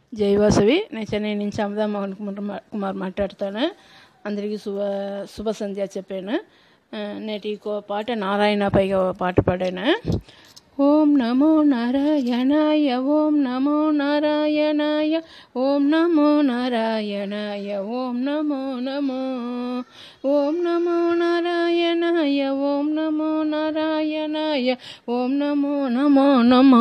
జయవాసవి నేను చెన్నై నుంచి అమదా మోహన్ కుమార్ మా- కుమార్ మాట్లాడతాను అందరికీ శుభ శుభ సంధ్య చెప్పాను ఆ, నేటి కో పాట నారాయణ పైగా ఓ పాట పాడాను ఓం నమో నారాయణాయ ఓం నమో నారాయణాయ ఓం నమో నారాయణాయ ఓం నమో నమో ఓం నమో నారాయణాయ ఓం నమో నారాయణాయ ఓం నమో నమో నమో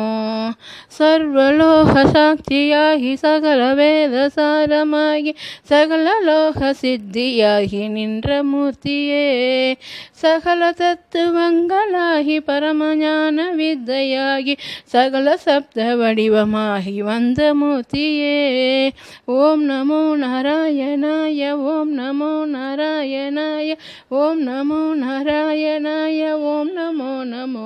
ಸರ್ವಲೋಹ ಸಾಕ್ಷಿಯಾಗಿ ಸಕಲ ವೇದ ಸಾರಮಾಗಿ ಸಕಲ ಲೋಹ ಸಿದ್ಧಿಯಾಗಿ ನಿன்ற ಮೂರ್ತಿಯೇ ಸಕಲ தத்துவங்களாகி பரமஞான வித்தையாகி சகல சப்த வடிவமாகி வந்த மூர்த்தியே ஓம் நமோ நாராயணாய ஓம் நமோ நாராயணாய ஓம் நமோ நாராயணாய ஓம் நமோ நமோ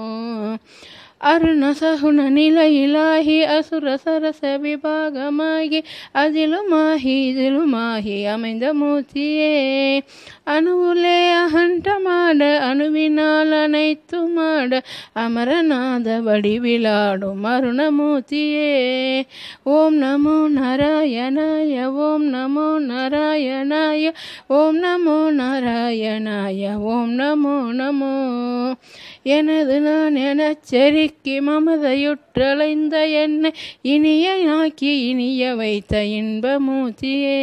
அருண சகுண நிலையிலாகி அசுர சரச விபாகமாகி அதிலுமாகி இதிலுமாகி அமைந்த மூர்த்தியே அணுவுலே அகண்டமாட அணுவினால் அனைத்துமாட அமரநாத வடிவிலாடும் அருணமூர்த்தியே ஓம் நமோ நாராயணாய ஓம் நமோ நாராயணாய ஓம் நமோ நாராயணாய ஓம் நமோ நமோ எனது நான் எனச் செருக்கி மமதையுற்றலைந்த என்னை இனிய நாக்கி இனிய வைத்த இன்பமூர்த்தியே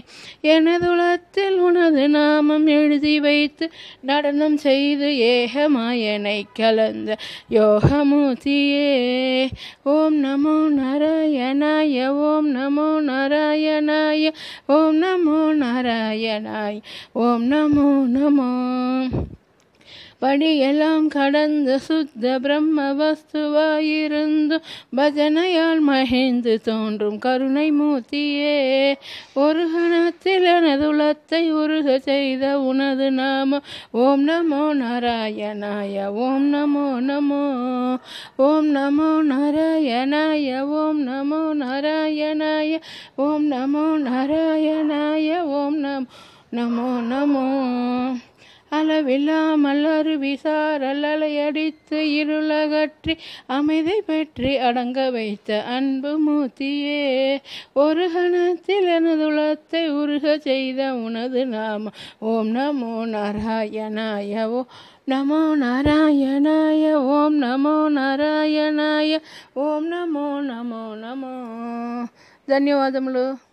எனதுளத்தில் உனது நாமம் எழுதி வைத்து நடனம் செய்து ஏகமாயனை கலந்த யோகமூர்த்தியே ஓம் நமோ நாராயணாய ஓம் நமோ நாராயணாய ஓம் நமோ நாராயணாய ஓம் நமோ நமோ படியெல்லாம் கடந்த சுத்த பிரம்ம வஸ்துவாயிருந்து பஜனையால் மகிழ்ந்து தோன்றும் கருணை மூர்த்தியே ஒரு கணத்தில் எனது உளத்தை உருக செய்த உனது நாம ஓம் நமோ நாராயணாய ஓம் நமோ நமோ ஓம் நமோ நாராயணாய ஓம் நமோ நாராயணாய ஓம் நமோ நாராயணாய ஓம் நமோ நமோ நமோ அளவில்லாமல் அருவி சாரல் அலையடித்து இருளகற்றி அமைதி பெற்றி அடங்க வைத்த அன்பு மூர்த்தியே ஒரு கணத்தில் எனது உளத்தை உருக செய்த உனது நாம ஓம் நமோ நாராயணாய ஓ நமோ நாராயணாய ஓம் நமோ నారాయణాయ ఓం నమో నమో నమో ధన్యవాదములు